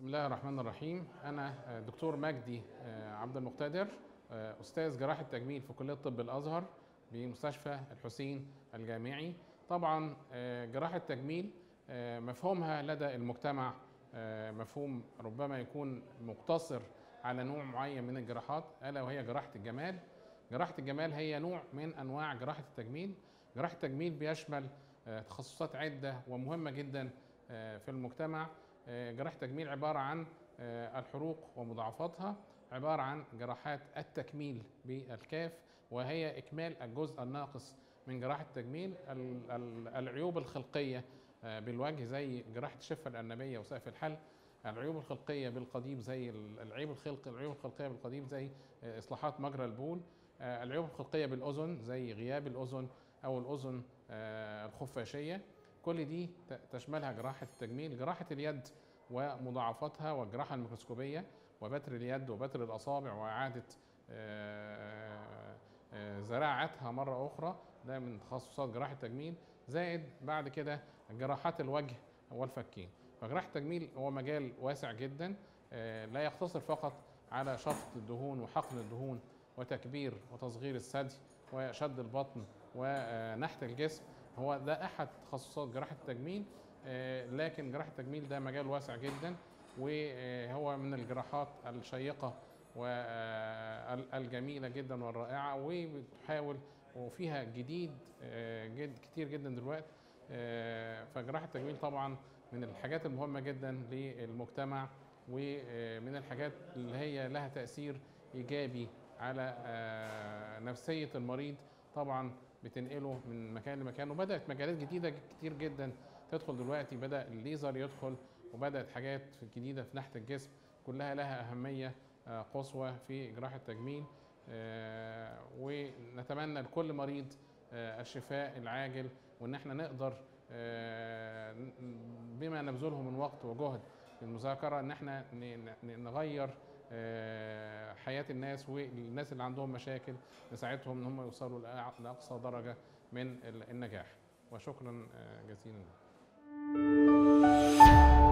الله الرحمن الرحيم أنا دكتور مجدي عبد المقتدر أستاذ جراحة تجميل في كلية طب الأزهر بمستشفى الحسين الجامعي طبعا جراحة تجميل مفهومها لدى المجتمع مفهوم ربما يكون مقتصر على نوع معين من الجراحات ألا وهي جراحة الجمال جراحة الجمال هي نوع من أنواع جراحة التجميل جراحة التجميل بيشمل تخصصات عدة ومهمة جدا في المجتمع جراحة التجميل عبارة عن الحروق ومضاعفاتها عبارة عن جراحات التكميل بالكاف وهي إكمال الجزء الناقص من جراحة التجميل العيوب الخلقية بالوجه زي جراحة الشفة الأرنبية وسقف الحلق العيوب الخلقية بالقضيب زي العيب الخلقي العيوب الخلقية بالقضيب زي إصلاحات مجرى البول العيوب الخلقية بالأذن زي غياب الأذن أو الأذن الخفاشية كل دي تشملها جراحة التجميل جراحة اليد ومضاعفاتها والجراحة الميكروسكوبية وبتر اليد وبتر الأصابع وإعادة زراعتها مرة أخرى ده من تخصصات جراحة التجميل زائد بعد كده جراحات الوجه والفكين فجراحة التجميل هو مجال واسع جدا لا يقتصر فقط على شفط الدهون وحقن الدهون وتكبير وتصغير الثدي وشد البطن ونحت الجسم هو ده احد تخصصات جراحه التجميل لكن جراحه التجميل ده مجال واسع جدا وهو من الجراحات الشيقه والجميله جدا والرائعه وبتحاول وفيها جديد جد كتير جدا دلوقتي فجراحه التجميل طبعا من الحاجات المهمه جدا للمجتمع ومن الحاجات اللي هي لها تاثير ايجابي على نفسيه المريض طبعا بتنقله من مكان لمكان وبدات مجالات جديده كتير جدا تدخل دلوقتي بدا الليزر يدخل وبدات حاجات جديده في ناحيه الجسم كلها لها اهميه قصوى في جراحه التجميل ونتمنى لكل مريض الشفاء العاجل وان احنا نقدر بما نبذله من وقت وجهد للمذاكره ان احنا نغير حياه الناس والناس اللي عندهم مشاكل نساعدهم ان هم يوصلوا لاقصى درجه من النجاح وشكرا جزيلا